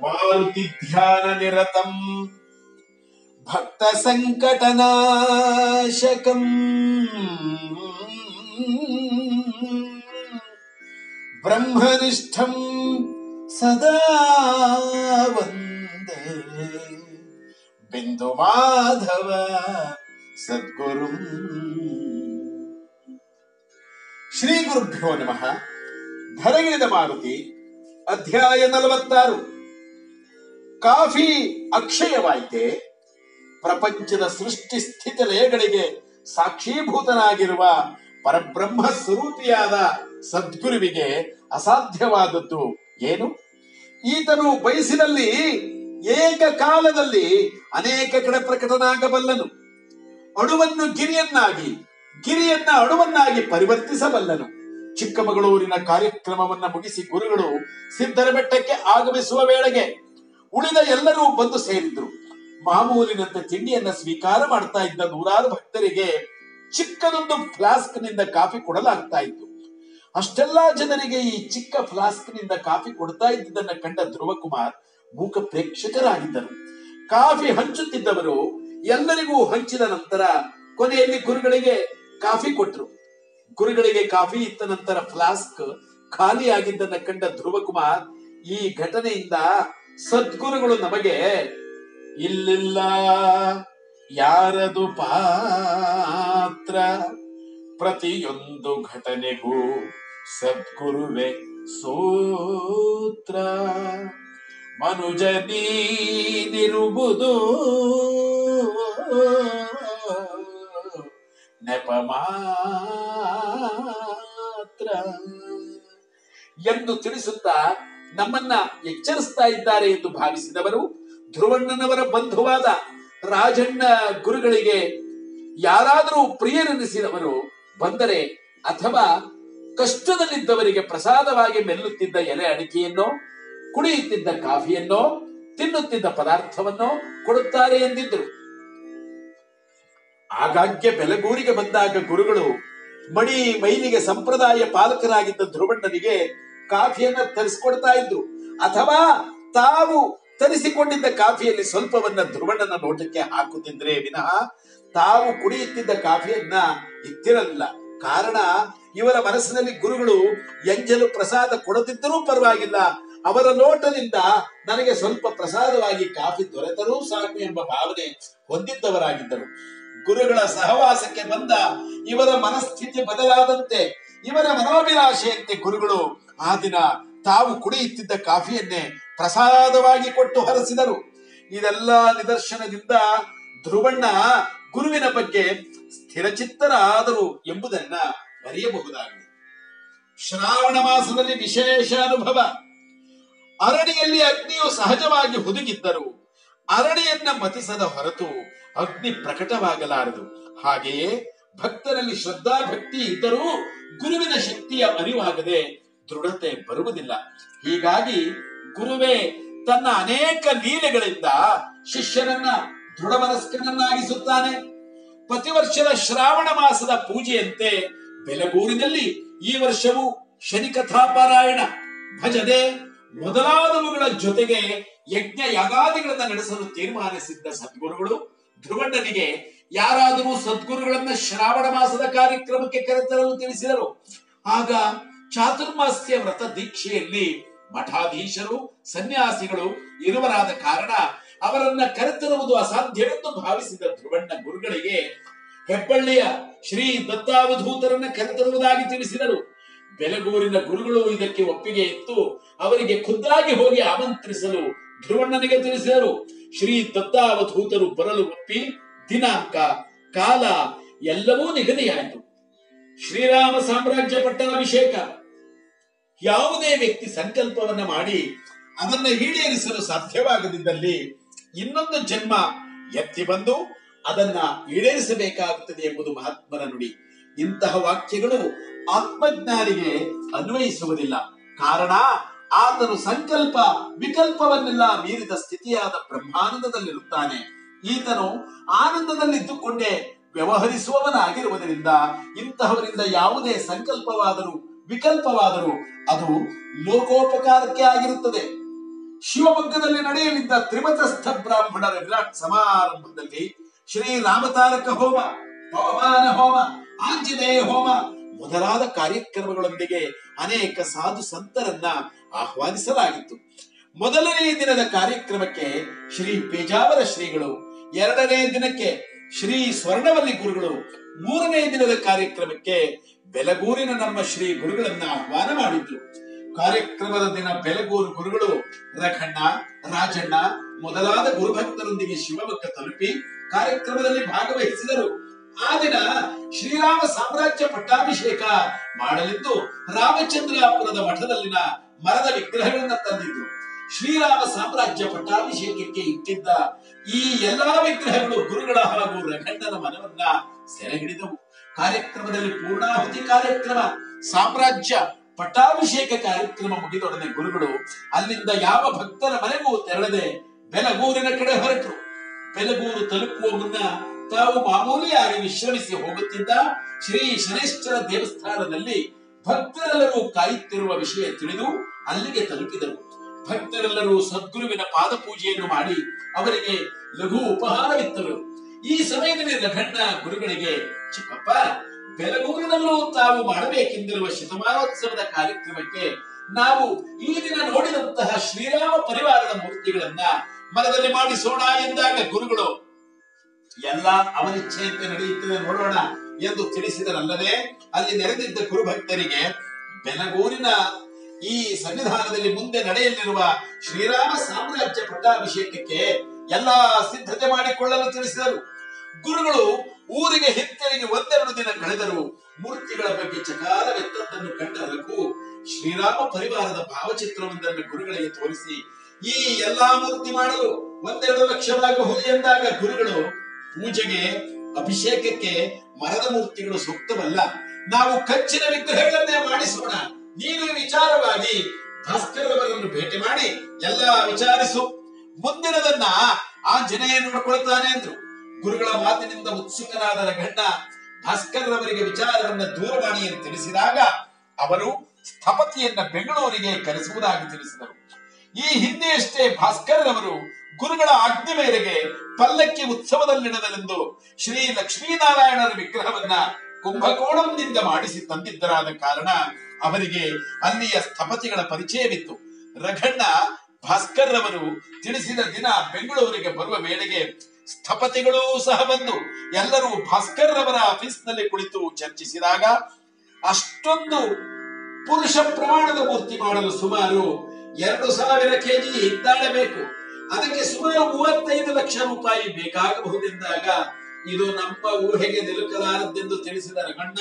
ಮಾರುತಿ ಧ್ಯಾನ ನಿರತಂ ಭಕ್ತ ಸಂಕಟನಾಶಕಂ ಬ್ರಹ್ಮನಿಷ್ಠಂ ಸದಾ ವಂದೇ ಬಿಂದು ಮಾಧವ ಸದ್ಗುರು ಶ್ರೀ ಗುರುಭ್ಯೋ ನಮಃ ಧರಗಿಳಿದ ಮಾರುತಿ ಅಧ್ಯಾಯ ನಲವತ್ತಾರು ಕಾಫಿ ಅಕ್ಷಯವಾಯಿತೆ ಪ್ರಪಂಚದ ಸೃಷ್ಟಿ ಸ್ಥಿತಿ ಲಯಗಳಿಗೆ ಸಾಕ್ಷೀಭೂತನಾಗಿರುವ ಪರಬ್ರಹ್ಮ ಸ್ವರೂಪಿಯಾದ ಸದ್ಗುರುವಿಗೆ ಅಸಾಧ್ಯವಾದದ್ದು ಏನು ಈತನು ಬಯಸಿದಲ್ಲಿ ಏಕಕಾಲದಲ್ಲಿ ಅನೇಕ ಕಡೆ ಪ್ರಕಟನಾಗಬಲ್ಲನು ಅಣುವನ್ನು ಗಿರಿಯನ್ನಾಗಿ ಗಿರಿಯನ್ನ ಅಣುವನ್ನಾಗಿ ಪರಿವರ್ತಿಸಬಲ್ಲನು ಚಿಕ್ಕಮಗಳೂರಿನ ಕಾರ್ಯಕ್ರಮವನ್ನ ಮುಗಿಸಿ ಗುರುಗಳು ಸಿದ್ಧರ ಬೆಟ್ಟಕ್ಕೆ ಆಗಮಿಸುವ ವೇಳೆಗೆ ಉಳಿದ ಎಲ್ಲರೂ ಬಂದು ಸೇರಿದ್ರು ಮಾಮೂಲಿನಂತೆ ತಿಂಡಿಯನ್ನ ಸ್ವೀಕಾರ ಮಾಡ್ತಾ ಇದ್ದ ನೂರಾರು ಭಕ್ತರಿಗೆ ಚಿಕ್ಕದೊಂದು ಫ್ಲಾಸ್ಕ್ ನಿಂದ ಕಾಫಿ ಕೊಡಲಾಗ್ತಾ ಇತ್ತು ಅಷ್ಟೆಲ್ಲಾ ಜನರಿಗೆ ಈ ಚಿಕ್ಕ ಫ್ಲಾಸ್ಕ್ ನಿಂದ ಕಾಫಿ ಕೊಡ್ತಾ ಇದ್ದುದನ್ನ ಕಂಡ ಧ್ರುವಕುಮಾರ್ ಮೂಕ ಪ್ರೇಕ್ಷಕರಾಗಿದ್ದರು ಕಾಫಿ ಹಂಚುತ್ತಿದ್ದವರು ಎಲ್ಲರಿಗೂ ಹಂಚಿದ ನಂತರ ಕೊನೆಯಲ್ಲಿ ಗುರುಗಳಿಗೆ ಕಾಫಿ ಕೊಟ್ರು ಗುರುಗಳಿಗೆ ಕಾಫಿ ಇತ್ತ ನಂತರ ಫ್ಲಾಸ್ಕ್ ಖಾಲಿಯಾಗಿದ್ದನ್ನ ಕಂಡ ಧ್ರುವಕುಮಾರ್ ಈ ಘಟನೆಯಿಂದ ಸದ್ಗುರುಗಳು ನಮಗೆ ಇಲ್ಲಿಲ್ಲ ಯಾರದು ಪಾತ್ರ ಪ್ರತಿಯೊಂದು ಘಟನೆಗೂ ಸದ್ಗುರುವೆ ಸೂತ್ರ ಮನುಜ ನೀನಿರುವುದು ನೆಪ ಮಾತ್ರ ಎಂದು ತಿಳಿಸುತ್ತಾ ನಮ್ಮನ್ನ ಎಚ್ಚರಿಸ್ತಾ ಇದ್ದಾರೆ ಎಂದು ಭಾವಿಸಿದವರು ಧ್ರುವಣ್ಣನವರ ಬಂಧುವಾದ ರಾಜಣ್ಣ ಗುರುಗಳಿಗೆ ಯಾರಾದರೂ ಪ್ರಿಯರೆನಿಸಿದವರು ಬಂದರೆ ಅಥವಾ ಕಷ್ಟದಲ್ಲಿದ್ದವರಿಗೆ ಪ್ರಸಾದವಾಗಿ ಮೆಲ್ಲುತ್ತಿದ್ದ ಎಲೆ ಅಡಿಕೆಯನ್ನೋ ಕುಡಿಯುತ್ತಿದ್ದ ಕಾಫಿಯನ್ನೋ ತಿನ್ನುತ್ತಿದ್ದ ಪದಾರ್ಥವನ್ನೋ ಕೊಡುತ್ತಾರೆ ಎಂದಿದ್ದರು ಆಗಾಗ್ಗೆ ಬೆಲಗೂರಿಗೆ ಬಂದಾಗ ಗುರುಗಳು ಮಣಿ ಮೈಲಿಗೆ ಸಂಪ್ರದಾಯ ಪಾಲಕರಾಗಿದ್ದ ಧ್ರುವಣ್ಣನಿಗೆ ಕಾಫಿಯನ್ನ ತರಿಸ್ಕೊಡ್ತಾ ಇದ್ರು ಅಥವಾ ತಾವು ತರಿಸಿಕೊಂಡಿದ್ದ ಕಾಫಿಯಲ್ಲಿ ಸ್ವಲ್ಪವನ್ನ ಧ್ರುವಣ್ಣನ ನೋಟಕ್ಕೆ ಹಾಕುತ್ತಿದ್ರೆ ವಿನಃ ತಾವು ಕುಡಿಯುತ್ತಿದ್ದ ಕಾಫಿಯನ್ನ ಇತ್ತಿರಲಿಲ್ಲ ಕಾರಣ ಇವರ ಮನಸ್ಸಿನಲ್ಲಿ ಗುರುಗಳು ಎಂಜಲು ಪ್ರಸಾದ ಕೊಡದಿದ್ದರೂ ಪರವಾಗಿಲ್ಲ ಅವರ ಲೋಟದಿಂದ ನನಗೆ ಸ್ವಲ್ಪ ಪ್ರಸಾದವಾಗಿ ಕಾಫಿ ದೊರೆತರೂ ಸಾಕು ಎಂಬ ಭಾವನೆ ಹೊಂದಿದ್ದವರಾಗಿದ್ದರು ಗುರುಗಳ ಸಹವಾಸಕ್ಕೆ ಬಂದ ಇವರ ಮನಸ್ಥಿತಿ ಬದಲಾದಂತೆ ಇವರ ಮನೋಭಿಲಾಷೆಯಂತೆ ಗುರುಗಳು ಆ ದಿನ ತಾವು ಕುಡಿಯುತ್ತಿದ್ದ ಕಾಫಿಯನ್ನೇ ಪ್ರಸಾದವಾಗಿ ಕೊಟ್ಟು ಹರಸಿದರು ಇದೆಲ್ಲ ನಿದರ್ಶನದಿಂದ ಧ್ರುವಣ್ಣ ಗುರುವಿನ ಬಗ್ಗೆ ಸ್ಥಿರಚಿತ್ತರಾದರು ಎಂಬುದನ್ನ ಅರಿಯಬಹುದಾಗಿದೆ ಶ್ರಾವಣ ಮಾಸದಲ್ಲಿ ವಿಶೇಷ ಅನುಭವ ಅರಣಿಯಲ್ಲಿ ಅಗ್ನಿಯು ಸಹಜವಾಗಿ ಹುದುಗಿದ್ದರು ಅರಣಿಯನ್ನ ಮತಿಸದ ಹೊರತು ಅಗ್ನಿ ಪ್ರಕಟವಾಗಲಾರದು ಹಾಗೆಯೇ ಭಕ್ತರಲ್ಲಿ ಶ್ರದ್ಧಾ ಭಕ್ತಿ ಇದ್ದರೂ ಗುರುವಿನ ಶಕ್ತಿಯ ಅರಿವಾಗದೆ ದೃಢತೆ ಬರುವುದಿಲ್ಲ ಹೀಗಾಗಿ ಗುರುವೇ ತನ್ನ ಅನೇಕ ಲೀಲೆಗಳಿಂದ ಶಿಷ್ಯನನ್ನ ದೃಢ ಮನಸ್ಕನನ್ನಾಗಿಸುತ್ತಾನೆ ಪ್ರತಿ ವರ್ಷದ ಶ್ರಾವಣ ಮಾಸದ ಪೂಜೆಯಂತೆ ಬೆಲಗೂರಿನಲ್ಲಿ ಈ ವರ್ಷವೂ ಶನಿಕಥಾಪಾರಾಯಣ ಭಜನೆ ಮೊದಲಾದವುಗಳ ಜೊತೆಗೆ ಯಜ್ಞ ಯಾಗಾದಿಗಳನ್ನ ನಡೆಸಲು ತೀರ್ಮಾನಿಸಿದ್ದ ಸದ್ಗುರುಗಳು ಧ್ರುವಣ್ಣನಿಗೆ ಯಾರಾದರೂ ಸದ್ಗುರುಗಳನ್ನ ಶ್ರಾವಣ ಮಾಸದ ಕಾರ್ಯಕ್ರಮಕ್ಕೆ ಕರೆತರಲು ತಿಳಿಸಿದರು ಆಗ ಚಾತುರ್ಮಾಸ್ಯ ವ್ರತ ದೀಕ್ಷೆಯಲ್ಲಿ ಮಠಾಧೀಶರು ಸನ್ಯಾಸಿಗಳು ಇರುವರಾದ ಕಾರಣ ಅವರನ್ನ ಕರೆತರುವುದು ಅಸಾಧ್ಯವೆಂದು ಭಾವಿಸಿದ ಧ್ರುವಣ್ಣ ಗುರುಗಳಿಗೆ ಹೆಬ್ಬಳ್ಳಿಯ ಶ್ರೀ ದತ್ತಾವಧೂತರನ್ನ ಕರೆತರುವುದಾಗಿ ತಿಳಿಸಿದರು ಬೆಲಗೂರಿನ ಗುರುಗಳು ಇದಕ್ಕೆ ಒಪ್ಪಿಗೆ ಇತ್ತು ಅವರಿಗೆ ಖುದ್ದಾಗಿ ಹೋಗಿ ಆಮಂತ್ರಿಸಲು ಧ್ರುವಣ್ಣನಿಗೆ ತಿಳಿಸಿದರು ಶ್ರೀ ದತ್ತಾವಧೂತರು ಬರಲು ಒಪ್ಪಿ ದಿನಾಂಕ ಕಾಲ ಎಲ್ಲವೂ ನಿಗದಿಯಾಯಿತು ಶ್ರೀರಾಮ ಸಾಮ್ರಾಜ್ಯ ಪಟ್ಟಾಭಿಷೇಕ ಯಾವುದೇ ವ್ಯಕ್ತಿ ಸಂಕಲ್ಪವನ್ನ ಮಾಡಿ ಅದನ್ನ ಈಡೇರಿಸಲು ಸಾಧ್ಯವಾಗದಿದ್ದಲ್ಲಿ ಇನ್ನೊಂದು ಜನ್ಮ ಎತ್ತಿ ಬಂದು ಅದನ್ನ ಈಡೇರಿಸಬೇಕಾಗುತ್ತದೆ ಎಂಬುದು ಮಹಾತ್ಮರ ನುಡಿ ಇಂತಹ ವಾಕ್ಯಗಳು ಆತ್ಮಜ್ಞಾನಿಗೆ ಅನ್ವಯಿಸುವುದಿಲ್ಲ ಕಾರಣ ಆತನು ಸಂಕಲ್ಪ ವಿಕಲ್ಪವನ್ನೆಲ್ಲ ಮೀರಿದ ಸ್ಥಿತಿಯಾದ ಬ್ರಹ್ಮಾನಂದದಲ್ಲಿರುತ್ತಾನೆ ಈತನು ಆನಂದದಲ್ಲಿದ್ದುಕೊಂಡೇ ವ್ಯವಹರಿಸುವವನಾಗಿರುವುದರಿಂದ ಇಂತಹವರಿಂದ ಯಾವುದೇ ಸಂಕಲ್ಪವಾದರೂ ವಿಕಲ್ಪವಾದರೂ ಅದು ಲೋಕೋಪಕಾರಕ್ಕೆ ಆಗಿರುತ್ತದೆ ಶಿವಮೊಗ್ಗದಲ್ಲಿ ನಡೆಯಲಿದ್ದ ತ್ರಿಮತಸ್ಥ ಬ್ರಾಹ್ಮಣರ ವಿರಾಟ್ ಸಮಾರಂಭದಲ್ಲಿ ಶ್ರೀ ರಾಮತಾರಕ ಹೋಮ ಪವಮಾನ ಹೋಮ ಆಂಜನೇಯ ಹೋಮ ಮೊದಲಾದ ಕಾರ್ಯಕ್ರಮಗಳೊಂದಿಗೆ ಅನೇಕ ಸಾಧು ಸಂತರನ್ನ ಆಹ್ವಾನಿಸಲಾಗಿತ್ತು ಮೊದಲನೇ ದಿನದ ಕಾರ್ಯಕ್ರಮಕ್ಕೆ ಶ್ರೀ ಪೇಜಾವರ ಶ್ರೀಗಳು ಎರಡನೇ ದಿನಕ್ಕೆ ಶ್ರೀ ಸ್ವರ್ಣವಲ್ಲಿ ಗುರುಗಳು ಮೂರನೇ ದಿನದ ಕಾರ್ಯಕ್ರಮಕ್ಕೆ ಬೆಲಗೂರಿನ ನಮ್ಮ ಶ್ರೀ ಗುರುಗಳನ್ನ ಆಹ್ವಾನ ಮಾಡಿದ್ರು ಕಾರ್ಯಕ್ರಮದ ದಿನ ಬೆಲಗೂರು ಗುರುಗಳು ರಘಣ್ಣ ರಾಜಣ್ಣ ಮೊದಲಾದ ಗುರುಭಕ್ತರೊಂದಿಗೆ ಶಿವಮೊಗ್ಗ ತಲುಪಿ ಕಾರ್ಯಕ್ರಮದಲ್ಲಿ ಭಾಗವಹಿಸಿದರು ಆ ದಿನ ಶ್ರೀರಾಮ ಸಾಮ್ರಾಜ್ಯ ಪಟ್ಟಾಭಿಷೇಕ ಮಾಡಲಿದ್ದು ರಾಮಚಂದ್ರಾಪುರದ ಮಠದಲ್ಲಿನ ಮರದ ವಿಗ್ರಹಗಳನ್ನ ತಂದಿದ್ರು ಶ್ರೀರಾಮ ಸಾಮ್ರಾಜ್ಯ ಪಟ್ಟಾಭಿಷೇಕಕ್ಕೆ ಇಟ್ಟಿದ್ದ ಈ ಎಲ್ಲಾ ವಿಗ್ರಹಗಳು ಗುರುಗಳ ಹಾಗೂ ರಘಣ್ಣನ ಮನವನ್ನ ಸೆರೆ ಹಿಡಿದವು ಕಾರ್ಯಕ್ರಮದಲ್ಲಿ ಪೂರ್ಣಾಹುತಿ ಕಾರ್ಯಕ್ರಮ ಸಾಮ್ರಾಜ್ಯ ಪಟ್ಟಾಭಿಷೇಕ ಕಾರ್ಯಕ್ರಮ ಮುಗಿದೊಡನೆ ಗುರುಗಳು ಅಲ್ಲಿಂದ ಯಾವ ಭಕ್ತರ ಮನೆಗೂ ತೆರಳದೆ ಬೆಲಗೂರಿನ ಕಡೆ ಹೊರಟರು ಬೆಲಗೂರು ತಲುಪುವ ಮುನ್ನ ತಾವು ಮಾಮೂಲಿಯಾಗಿ ವಿಶ್ರಮಿಸಿ ಹೋಗುತ್ತಿದ್ದ ಶ್ರೀ ಶನೇಶ್ವರ ದೇವಸ್ಥಾನದಲ್ಲಿ ಭಕ್ತರೆಲ್ಲರೂ ಕಾಯುತ್ತಿರುವ ವಿಷಯ ತಿಳಿದು ಅಲ್ಲಿಗೆ ತಲುಪಿದರು ಭಕ್ತರೆಲ್ಲರೂ ಸದ್ಗುರುವಿನ ಪಾದ ಪೂಜೆಯನ್ನು ಮಾಡಿ ಅವರಿಗೆ ಲಘು ಉಪಹಾರವಿತ್ತರು ಈ ಸಮಯದಲ್ಲಿ ರಘಣ್ಣ ಗುರುಗಳಿಗೆ ಚಿಕ್ಕಪ್ಪ ಬೆಲಗೂರಿನಲ್ಲೂ ತಾವು ಮಾಡಬೇಕೆಂದಿರುವ ಶತಮಾನೋತ್ಸವದ ಕಾರ್ಯಕ್ರಮಕ್ಕೆ ನಾವು ಈ ದಿನ ನೋಡಿದಂತಹ ಶ್ರೀರಾಮ ಪರಿವಾರದ ಮೂರ್ತಿಗಳನ್ನ ಮರದಲ್ಲಿ ಮಾಡಿಸೋಣ ಎಂದಾಗ ಗುರುಗಳು ಎಲ್ಲ ಅವನಿಚ್ಛೆಯಂತೆ ನಡೆಯುತ್ತದೆ ನೋಡೋಣ ಎಂದು ತಿಳಿಸಿದರಲ್ಲದೆ ಅಲ್ಲಿ ನೆರೆದಿದ್ದ ಗುರುಭಕ್ತರಿಗೆ ಬೆಲಗೂರಿನ ಈ ಸನ್ನಿಧಾನದಲ್ಲಿ ಮುಂದೆ ನಡೆಯಲಿರುವ ಶ್ರೀರಾಮ ಸಾಮ್ರಾಜ್ಯ ಪಟ್ಟಾಭಿಷೇಕಕ್ಕೆ ಎಲ್ಲಾ ಸಿದ್ಧತೆ ಮಾಡಿಕೊಳ್ಳಲು ತಿಳಿಸಿದರು ಗುರುಗಳು ಊರಿಗೆ ಹಿಂತಿರುಗಿ ಒಂದೆರಡು ದಿನ ಕಳೆದರು ಮೂರ್ತಿಗಳ ಬಗ್ಗೆ ಚಕಾರವೆತ್ತದ್ದನ್ನು ಕಂಡ ರಘು ಶ್ರೀರಾಮ ಪರಿವಾರದ ಭಾವಚಿತ್ರವೊಂದನ್ನು ಗುರುಗಳಿಗೆ ತೋರಿಸಿ ಈ ಎಲ್ಲಾ ಮೂರ್ತಿ ಮಾಡಲು ಒಂದೆರಡು ಲಕ್ಷವಾಗಬಹುದು ಎಂದಾಗ ಗುರುಗಳು ಪೂಜೆಗೆ ಅಭಿಷೇಕಕ್ಕೆ ಮರದ ಮೂರ್ತಿಗಳು ಸೂಕ್ತವಲ್ಲ ನಾವು ಕಚ್ಚಿನ ವಿಗ್ರಹಗಳನ್ನೇ ಮಾಡಿಸೋಣ ನೀನು ಈ ವಿಚಾರವಾಗಿ ಭಾಸ್ಕರವರನ್ನು ಭೇಟಿ ಮಾಡಿ ಎಲ್ಲ ವಿಚಾರಿಸು ಮುಂದಿನದನ್ನ ಆಂಜನೇಯ ನೋಡ್ಕೊಳ್ತಾನೆ ಅಂದ್ರು ಗುರುಗಳ ಮಾತಿನಿಂದ ಉತ್ಸುಕನಾದ ರಘಣ್ಣ ಭಾಸ್ಕರ್ರವರಿಗೆ ವಿಚಾರವನ್ನ ದೂರ ಮಾಡಿ ಎಂದು ತಿಳಿಸಿದಾಗ ಅವರು ಸ್ಥಪತಿಯನ್ನ ಬೆಂಗಳೂರಿಗೆ ಕರೆಸುವುದಾಗಿ ತಿಳಿಸಿದರು ಈ ಹಿಂದೆಯಷ್ಟೇ ಭಾಸ್ಕರ್ ಅವರು ಗುರುಗಳ ಆಜ್ಞೆ ಮೇರೆಗೆ ಪಲ್ಲಕ್ಕಿ ಉತ್ಸವದಲ್ಲಿಡದಲೆಂದು ಶ್ರೀ ಲಕ್ಷ್ಮೀನಾರಾಯಣರ ವಿಗ್ರಹವನ್ನ ಕುಂಭಕೋಣಂನಿಂದ ಮಾಡಿಸಿ ತಂದಿದ್ದರಾದ ಕಾರಣ ಅವರಿಗೆ ಅಲ್ಲಿಯ ಸ್ಥಪತಿಗಳ ಪರಿಚಯವಿತ್ತು ರಘಣ್ಣ ಭಾಸ್ಕರ್ ಅವರು ತಿಳಿಸಿದ ದಿನ ಬೆಂಗಳೂರಿಗೆ ಬರುವ ವೇಳೆಗೆ ಸ್ಥಪತಿಗಳೂ ಸಹ ಬಂದು ಎಲ್ಲರೂ ಭಾಸ್ಕರ್ ಅವರ ಆಫೀಸ್ನಲ್ಲಿ ಕುಳಿತು ಚರ್ಚಿಸಿದಾಗ ಅಷ್ಟೊಂದು ಪುರುಷ ಪ್ರಮಾಣದ ಮೂರ್ತಿ ಮಾಡಲು ಸುಮಾರು ಎರಡು ಸಾವಿರ ಕೆಜಿ ಹಿತ್ತಾಳೆ ಬೇಕು ಅದಕ್ಕೆ ಸುಮಾರು ಮೂವತ್ತೈದು ಲಕ್ಷ ರೂಪಾಯಿ ಬೇಕಾಗಬಹುದೆಂದಾಗ ಇದು ನಮ್ಮ ಊಹೆಗೆ ನಿಲುಕಲಾರದೆಂದು ತಿಳಿಸಿದ ರಘಣ್ಣ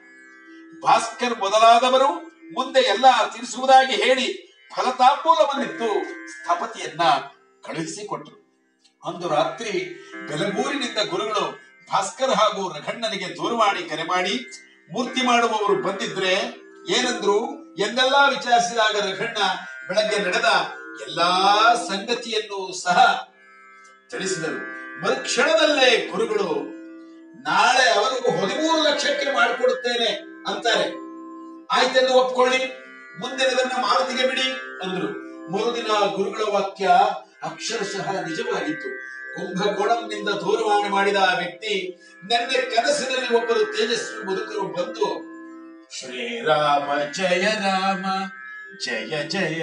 ಭಾಸ್ಕರ್ ಮೊದಲಾದವರು ಮುಂದೆ ಎಲ್ಲ ತಿಳಿಸುವುದಾಗಿ ಹೇಳಿ ಫಲತಾಂಬೂಲವನ್ನಿತ್ತು ಸ್ಥಪತಿಯನ್ನ ಕಳುಹಿಸಿಕೊಟ್ರು ಅಂದು ರಾತ್ರಿ ಬೆಲಗೂರಿನಿಂದ ಗುರುಗಳು ಭಾಸ್ಕರ್ ಹಾಗೂ ರಘಣ್ಣನಿಗೆ ದೂರವಾಣಿ ಕರೆ ಮಾಡಿ ಮೂರ್ತಿ ಮಾಡುವವರು ಬಂದಿದ್ರೆ ಏನಂದ್ರು ಎಂದೆಲ್ಲಾ ವಿಚಾರಿಸಿದಾಗ ರಘಣ್ಣ ಬೆಳಗ್ಗೆ ನಡೆದ ಎಲ್ಲಾ ಸಂಗತಿಯನ್ನು ಸಹ ತಿಳಿಸಿದರು ಮರುಕ್ಷಣದಲ್ಲೇ ಗುರುಗಳು ನಾಳೆ ಅವರಿಗೂ ಹದಿಮೂರು ಲಕ್ಷಕ್ಕೆ ಮಾಡಿಕೊಡುತ್ತೇನೆ ಅಂತಾರೆ ಆಯ್ತೆಂದು ಒಪ್ಕೊಳ್ಳಿ ಮುಂದಿನದನ್ನ ಮಾರುತಿಗೆ ಬಿಡಿ ಅಂದ್ರು ಮರುದಿನ ಗುರುಗಳ ವಾಕ್ಯ ಅಕ್ಷರಶಃ ನಿಜವಾಗಿತ್ತು ಕುಂಭಕೋಣಂನಿಂದ ದೂರವಾಣಿ ಮಾಡಿದ ಆ ವ್ಯಕ್ತಿ ನೆನ್ನೆ ಕನಸಿನಲ್ಲಿ ಒಬ್ಬರು ತೇಜಸ್ವಿ ಮುದುಕರು ಬಂದು ಶ್ರೀರಾಮ ಜಯ ರಾಮ ಜಯ ಜಯ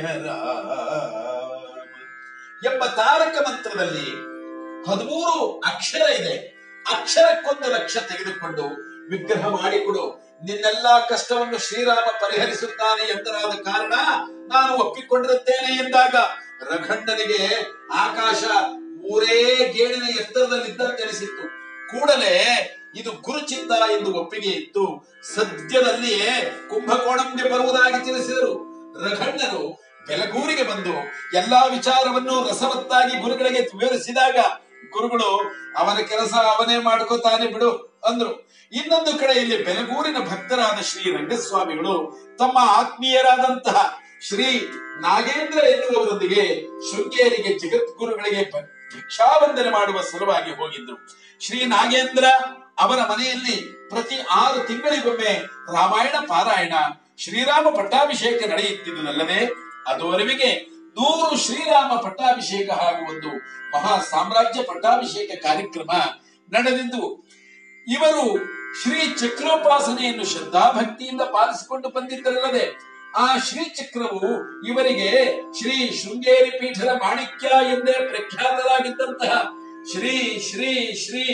ರಾಮ ಎಂಬ ತಾರಕ ಮಂತ್ರದಲ್ಲಿ ಹದಿಮೂರು ಅಕ್ಷರ ಇದೆ ಅಕ್ಷರಕ್ಕೊಂದು ಲಕ್ಷ ತೆಗೆದುಕೊಂಡು ವಿಗ್ರಹ ಮಾಡಿಕೊಡು ನಿನ್ನೆಲ್ಲಾ ಕಷ್ಟವನ್ನು ಶ್ರೀರಾಮ ಪರಿಹರಿಸುತ್ತಾನೆ ಎಂದರಾದ ಕಾರಣ ನಾನು ಒಪ್ಪಿಕೊಂಡಿರುತ್ತೇನೆ ಎಂದಾಗ ರಘಣ್ಣನಿಗೆ ಆಕಾಶ ಮೂರೇ ಗೇಣಿನ ಎತ್ತರದಲ್ಲಿದ್ದಂತೆನಿಸಿತ್ತು ಕೂಡಲೇ ಇದು ಗುರುಚಿತ್ತ ಎಂದು ಒಪ್ಪಿಗೆ ಇತ್ತು ಸದ್ಯದಲ್ಲಿಯೇ ಕುಂಭಕೋಣಂಗೆ ಬರುವುದಾಗಿ ತಿಳಿಸಿದರು ರಘಣ್ಣನು ಬೆಲಗೂರಿಗೆ ಬಂದು ಎಲ್ಲಾ ವಿಚಾರವನ್ನು ರಸವತ್ತಾಗಿ ಗುರುಗಳಿಗೆ ವಿವರಿಸಿದಾಗ ಗುರುಗಳು ಅವನ ಕೆಲಸ ಅವನೇ ಮಾಡ್ಕೋತಾನೆ ಬಿಡು ಅಂದ್ರು ಇನ್ನೊಂದು ಕಡೆಯಲ್ಲಿ ಬೆಲಗೂರಿನ ಭಕ್ತರಾದ ಶ್ರೀ ರಂಗಸ್ವಾಮಿಗಳು ತಮ್ಮ ಆತ್ಮೀಯರಾದಂತಹ ಶ್ರೀ ನಾಗೇಂದ್ರ ಎನ್ನುವವರೊಂದಿಗೆ ಶೃಂಗೇರಿಗೆ ಜಗದ್ಗುರುಗಳಿಗೆ ಭ- ಭಿಕ್ಷಾವಂದನೆ ಮಾಡುವ ಸಲುವಾಗಿ ಹೋಗಿದ್ರು ಶ್ರೀ ನಾಗೇಂದ್ರ ಅವರ ಮನೆಯಲ್ಲಿ ಪ್ರತಿ ಆರು ತಿಂಗಳಿಗೊಮ್ಮೆ ರಾಮಾಯಣ ಪಾರಾಯಣ ಶ್ರೀರಾಮ ಪಟ್ಟಾಭಿಷೇಕ ನಡೆಯುತ್ತಿದ್ದುದಲ್ಲದೆ ಅದುವರೆವಿಗೆ ನೂರು ಶ್ರೀರಾಮ ಪಟ್ಟಾಭಿಷೇಕ ಹಾಗೂ ಒಂದು ಮಹಾ ಸಾಮ್ರಾಜ್ಯ ಪಟ್ಟಾಭಿಷೇಕ ಕಾರ್ಯಕ್ರಮ ನಡೆದಿದ್ದು ಇವರು ಶ್ರೀ ಚಕ್ರೋಪಾಸನೆಯನ್ನು ಶ್ರದ್ಧಾಭಕ್ತಿಯಿಂದ ಪಾಲಿಸಿಕೊಂಡು ಬಂದಿದ್ದರಲ್ಲದೆ ಆ ಶ್ರೀ ಚಕ್ರವು ಇವರಿಗೆ ಶ್ರೀ ಶೃಂಗೇರಿ ಪೀಠದ ಮಾಣಿಕ್ಯ ಎಂದೇ ಪ್ರಖ್ಯಾತರಾಗಿದ್ದಂತಹ ಶ್ರೀ ಶ್ರೀ ಶ್ರೀ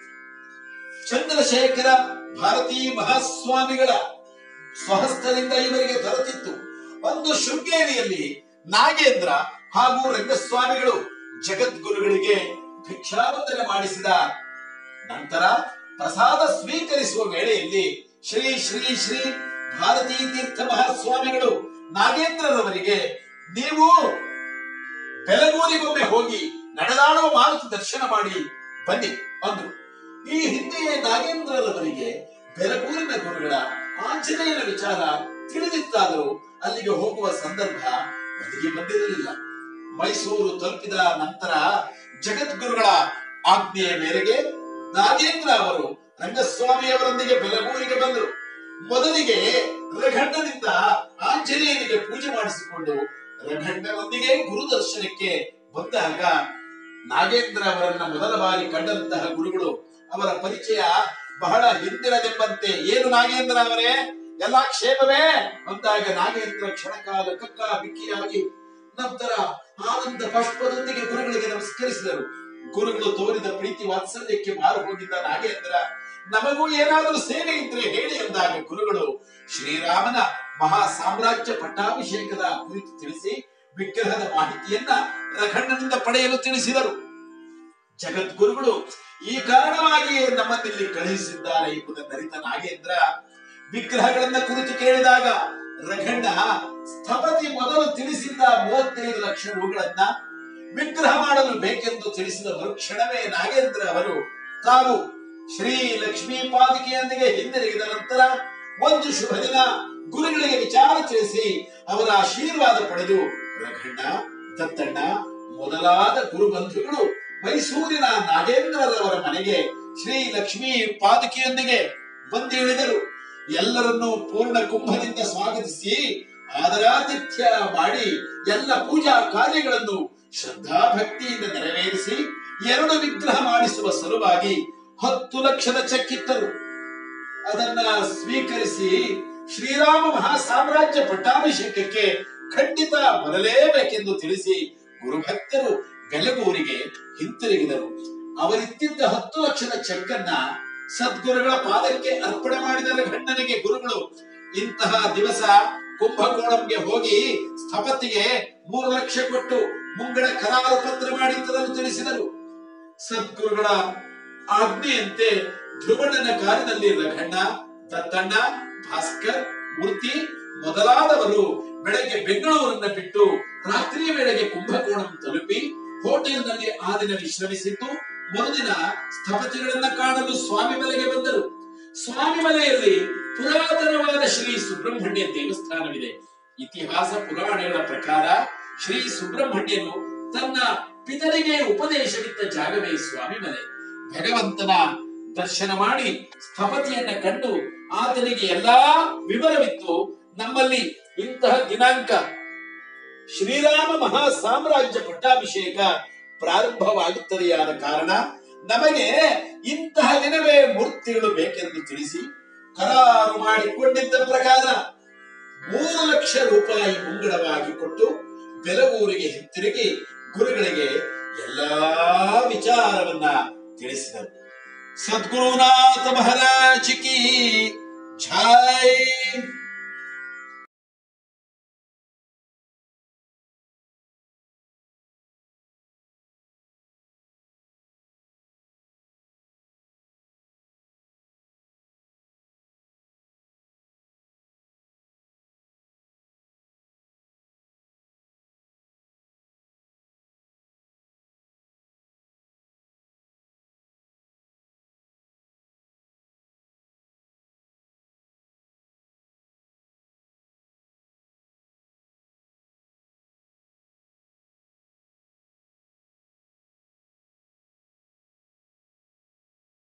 ಚಂದ್ರಶೇಖರ ಭಾರತೀ ಮಹಾಸ್ವಾಮಿಗಳ ಸ್ವಹಸ್ತದಿಂದ ಇವರಿಗೆ ದೊರೆತಿತ್ತು ಒಂದು ಶೃಂಗೇರಿಯಲ್ಲಿ ನಾಗೇಂದ್ರ ಹಾಗೂ ರಂಗಸ್ವಾಮಿಗಳು ಜಗದ್ಗುರುಗಳಿಗೆ ಭಿಕ್ಷಾವಂದನೆ ಮಾಡಿಸಿದ ನಂತರ ಪ್ರಸಾದ ಸ್ವೀಕರಿಸುವ ವೇಳೆಯಲ್ಲಿ ಶ್ರೀ ಶ್ರೀ ಶ್ರೀ ಭಾರತೀ ತೀರ್ಥ ಮಹಾಸ್ವಾಮಿಗಳು ನಾಗೇಂದ್ರರವರಿಗೆ ನೀವು ಬೆಲಗೂರಿಗೊಮ್ಮೆ ಹೋಗಿ ನಡೆದಾಡುವ ಮಾರುತಿ ದರ್ಶನ ಮಾಡಿ ಬನ್ನಿ ಅಂದ್ರು ಈ ಹಿಂದೆಯೇ ನಾಗೇಂದ್ರರವರಿಗೆ ಬೆಲಗೂರಿನ ಗುರುಗಳ ಆಂಜನೇಯನ ವಿಚಾರ ತಿಳಿದಿತ್ತಾದರೂ ಅಲ್ಲಿಗೆ ಹೋಗುವ ಸಂದರ್ಭ ಒದಗಿ ಬಂದಿರಲಿಲ್ಲ ಮೈಸೂರು ತಲುಪಿದ ನಂತರ ಜಗದ್ಗುರುಗಳ ಆಜ್ಞೆಯ ಮೇರೆಗೆ ನಾಗೇಂದ್ರ ಅವರು ರಂಗಸ್ವಾಮಿಯವರೊಂದಿಗೆ ಬೆಲಗೂರಿಗೆ ಬಂದರು ಮೊದಲಿಗೆ ರಘಣ್ಣನಿಂದ ಆಂಜನೇಯನಿಗೆ ಪೂಜೆ ಮಾಡಿಸಿಕೊಂಡು ರಘಣ್ಣನೊಂದಿಗೆ ಗುರು ದರ್ಶನಕ್ಕೆ ಬಂದಾಗ ನಾಗೇಂದ್ರ ಅವರನ್ನ ಮೊದಲ ಬಾರಿ ಕಂಡಂತಹ ಗುರುಗಳು ಅವರ ಪರಿಚಯ ಬಹಳ ಹಿಂದಿನದೆಂಬಂತೆ ಏನು ನಾಗೇಂದ್ರ ಅವರೇ ಎಲ್ಲಾ ಕ್ಷೇಮವೇ ಅಂದಾಗ ನಾಗೇಂದ್ರ ಕ್ಷಣಕಾಲ ಕಕ್ಕ ಬಿಕ್ಕಿಯಾಗಿ ನಂತರ ಆನಂದ ಪುಷ್ಪದೊಂದಿಗೆ ಗುರುಗಳಿಗೆ ನಮಸ್ಕರಿಸಿದರು ಗುರುಗಳು ತೋರಿದ ಪ್ರೀತಿ ವಾತ್ಸಲ್ಯಕ್ಕೆ ಮಾರು ಹೋಗಿದ್ದ ನಾಗೇಂದ್ರ ನಮಗೂ ಏನಾದರೂ ಸೇವೆ ಇದ್ರೆ ಹೇಳಿ ಎಂದಾಗ ಗುರುಗಳು ಶ್ರೀರಾಮನ ಮಹಾ ಸಾಮ್ರಾಜ್ಯ ಪಟ್ಟಾಭಿಷೇಕದ ಕುರಿತು ತಿಳಿಸಿ ವಿಗ್ರಹದ ಮಾಹಿತಿಯನ್ನ ರಘಣ್ಣನಿಂದ ಪಡೆಯಲು ತಿಳಿಸಿದರು ಜಗದ್ಗುರುಗಳು ಈ ಕಾರಣವಾಗಿಯೇ ನಮ್ಮನ್ನಿಲ್ಲಿ ಕಳುಹಿಸಿದ್ದಾರೆ ಎಂಬುದನ್ನು ಅರಿತ ನಾಗೇಂದ್ರ ವಿಗ್ರಹಗಳನ್ನ ಕುರಿತು ಕೇಳಿದಾಗ ರಘಣ್ಣ ಸ್ಥಪತಿ ಮೊದಲು ತಿಳಿಸಿದ್ದ ಮೂವತ್ತೈದು ಲಕ್ಷ ರುಗಳನ್ನ ವಿಗ್ರಹ ಮಾಡಲು ಬೇಕೆಂದು ತಿಳಿಸಿದ ಮರುಕ್ಷಣವೇ ನಾಗೇಂದ್ರ ಅವರು ತಾವು ಶ್ರೀ ಲಕ್ಷ್ಮೀ ಪಾದಿಕೆಯೊಂದಿಗೆ ಹಿಂದಿರುಗಿದ ನಂತರ ಒಂದು ಶುಭ ದಿನ ಗುರುಗಳಿಗೆ ವಿಚಾರ ತಿಳಿಸಿ ಅವರ ಆಶೀರ್ವಾದ ಪಡೆದು ರಘಣ್ಣ ದತ್ತಣ್ಣ ಮೊದಲಾದ ಗುರು ಬಂಧುಗಳು ಮೈಸೂರಿನ ನಾಗೇಂದ್ರರವರ ಮನೆಗೆ ಶ್ರೀ ಲಕ್ಷ್ಮೀ ಪಾದುಕೆಯೊಂದಿಗೆ ಬಂದಿಳಿದರು ಎಲ್ಲರನ್ನೂ ಪೂರ್ಣ ಕುಂಭದಿಂದ ಸ್ವಾಗತಿಸಿ ಆದರಾತಿಥ್ಯ ಮಾಡಿ ಎಲ್ಲ ಪೂಜಾ ಕಾರ್ಯಗಳನ್ನು ಶ್ರದ್ಧಾ ಭಕ್ತಿಯಿಂದ ನೆರವೇರಿಸಿ ಎರಡು ವಿಗ್ರಹ ಮಾಡಿಸುವ ಸಲುವಾಗಿ ಹತ್ತು ಲಕ್ಷದ ಚೆಕ್ಕಿತ್ತರು ಅದನ್ನ ಸ್ವೀಕರಿಸಿ ಶ್ರೀರಾಮ ಮಹಾ ಸಾಮ್ರಾಜ್ಯ ಪಟ್ಟಾಭಿಷೇಕಕ್ಕೆ ಖಂಡಿತ ಬರಲೇಬೇಕೆಂದು ತಿಳಿಸಿ ಗುರುಭಕ್ತರು ಬೆಲಗೂರಿಗೆ ಹಿಂತಿರುಗಿದರು ಅವರಿತ್ತಿದ್ದ ಹತ್ತು ಲಕ್ಷದ ಚೆಕ್ಕನ್ನ ಸದ್ಗುರುಗಳ ಪಾದಕ್ಕೆ ಅರ್ಪಣೆ ಮಾಡಿದ ಗಂಡನಿಗೆ ಗುರುಗಳು ಇಂತಹ ದಿವಸ ಕುಂಭಕೋಣಂಗೆ ಹೋಗಿ ಸ್ಥಪತಿಗೆ ಮೂರು ಲಕ್ಷ ಕೊಟ್ಟು ಮುಂಗಡ ಕರಾರು ಪತ್ರ ಮಾಡಿ ತರಲು ತಿಳಿಸಿದರು ಸದ್ಗುರುಗಳ ಆಜ್ಞೆಯಂತೆ ಧ್ರುವಣ್ಣನ ಕಾರ್ಯದಲ್ಲಿ ರಘಣ್ಣ ದತ್ತಣ್ಣ ಭಾಸ್ಕರ್ ಮೂರ್ತಿ ಮೊದಲಾದವರು ಬೆಳಗ್ಗೆ ಬೆಂಗಳೂರನ್ನ ಬಿಟ್ಟು ರಾತ್ರಿಯ ವೇಳೆಗೆ ಕುಂಭಕೋಣಂ ತಲುಪಿ ಹೋಟೆಲ್ನಲ್ಲಿ ಆ ದಿನ ವಿಶ್ರಮಿಸಿದ್ದು ಮರುದಿನ ಸ್ಥಪತಿಗಳನ್ನ ಕಾಣಲು ಸ್ವಾಮಿ ಮಲೆಗೆ ಬಂದರು ಸ್ವಾಮಿ ಮಲೆಯಲ್ಲಿ ಪುರಾತನವಾದ ಶ್ರೀ ಸುಬ್ರಹ್ಮಣ್ಯ ದೇವಸ್ಥಾನವಿದೆ ಇತಿಹಾಸ ಪುರಾಣಗಳ ಪ್ರಕಾರ ಶ್ರೀ ಸುಬ್ರಹ್ಮಣ್ಯನು ತನ್ನ ಪಿತರಿಗೆ ಉಪದೇಶವಿತ್ತ ಜಾಗವೇ ಸ್ವಾಮಿ ಮಲೆ ಭಗವಂತನ ದರ್ಶನ ಮಾಡಿ ಸ್ಥಪತಿಯನ್ನ ಕಂಡು ಆತನಿಗೆ ಎಲ್ಲಾ ವಿವರವಿತ್ತು ನಮ್ಮಲ್ಲಿ ಇಂತಹ ದಿನಾಂಕ ಶ್ರೀರಾಮ ಮಹಾ ಸಾಮ್ರಾಜ್ಯ ಪಟ್ಟಾಭಿಷೇಕ ಪ್ರಾರಂಭವಾಗುತ್ತದೆಯಾದ ಕಾರಣ ನಮಗೆ ಇಂತಹ ದಿನವೇ ಮೂರ್ತಿಗಳು ಬೇಕೆಂದು ತಿಳಿಸಿ ಕರಾರು ಮಾಡಿಕೊಂಡಿದ್ದ ಪ್ರಕಾರ ಮೂರು ಲಕ್ಷ ರೂಪಾಯಿ ಮುಂಗಡವಾಗಿ ಕೊಟ್ಟು ಬೆಲಗೂರಿಗೆ ಹಿಂತಿರುಗಿ ಗುರುಗಳಿಗೆ ಎಲ್ಲಾ ವಿಚಾರವನ್ನ ತಿಳಿಸಿದರು ಸದ್ಗುರುನಾಥ ಮಹಾರಾಜ್ ಕಿ ಝಾಯ್